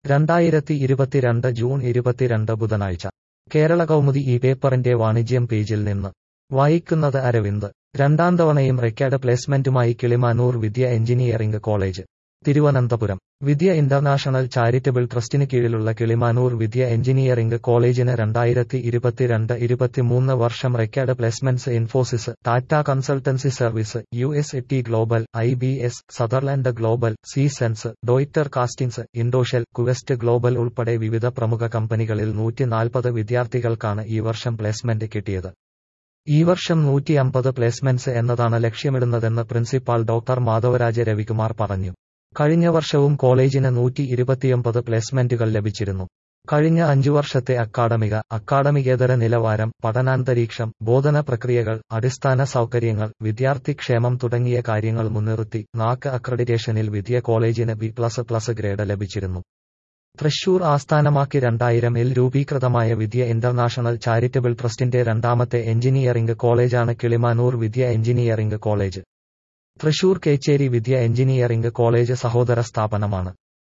രണ്ടായിരത്തി ഇരുപത്തിരണ്ട് ജൂൺ ഇരുപത്തിരണ്ട് ബുധനാഴ്ച കേരള കൗമുദി ഈ പേപ്പറിന്റെ വാണിജ്യം പേജിൽ നിന്ന് വായിക്കുന്നത് അരവിന്ദ് രണ്ടാം തവണയും റെക്കാർഡ് പ്ലേസ്മെന്റുമായി Kilimanoor Vidya engineering college Thiruvananthapuram Vidya international charitable ട്രസ്റ്റിന് കീഴിലുള്ള കിളിമാനൂർ വിദ്യ എഞ്ചിനീയറിംഗ് കോളേജിന് രണ്ടായിരത്തി ഇരുപത്തിരണ്ട് ഇരുപത്തിമൂന്ന് വർഷം record placements Infosys Tata consultancy service U S T global I B S Sutherland global C sense ഡോയിറ്റർ കാസ്റ്റിംഗ്സ് ഇൻഡോഷെൽ കുവെസ്റ്റ് ഗ്ലോബൽ ഉൾപ്പെടെ വിവിധ പ്രമുഖ കമ്പനികളിൽ നൂറ്റി നാൽപ്പത് വിദ്യാർത്ഥികൾക്കാണ് ഈ വർഷം പ്ലേസ്മെന്റ് കിട്ടിയത് ഈ വർഷം നൂറ്റി അമ്പത് പ്ലേസ്മെന്റ്സ് എന്നതാണ് ലക്ഷ്യമിടുന്നതെന്ന് പ്രിൻസിപ്പാൾ ഡോക്ടർ മാധവരാജ രവികുമാർ പറഞ്ഞു കഴിഞ്ഞ വർഷവും കോളേജിന് നൂറ്റി ഇരുപത്തിയൊമ്പത് പ്ലേസ്മെന്റുകൾ ലഭിച്ചിരുന്നു കഴിഞ്ഞ അഞ്ചു വർഷത്തെ അക്കാഡമിക അക്കാഡമികേതര നിലവാരം പഠനാന്തരീക്ഷം ബോധന പ്രക്രിയകൾ അടിസ്ഥാന സൗകര്യങ്ങൾ വിദ്യാർത്ഥി ക്ഷേമം തുടങ്ങിയ കാര്യങ്ങൾ മുൻനിർത്തി നാക്ക് അക്രഡിറ്റേഷനിൽ വിദ്യ കോളേജിന് ബി പ്ലസ് പ്ലസ് ഗ്രേഡ് ലഭിച്ചിരുന്നു തൃശൂർ ആസ്ഥാനമാക്കി രണ്ടായിരമിൽ രൂപീകൃതമായ വിദ്യ ഇന്റർനാഷണൽ ചാരിറ്റബിൾ ട്രസ്റ്റിന്റെ രണ്ടാമത്തെ എഞ്ചിനീയറിംഗ് കോളേജാണ് Kilimanoor Vidya engineering college Thrissur Kecheri Vidya engineering college സഹോദര സ്ഥാപനമാണ്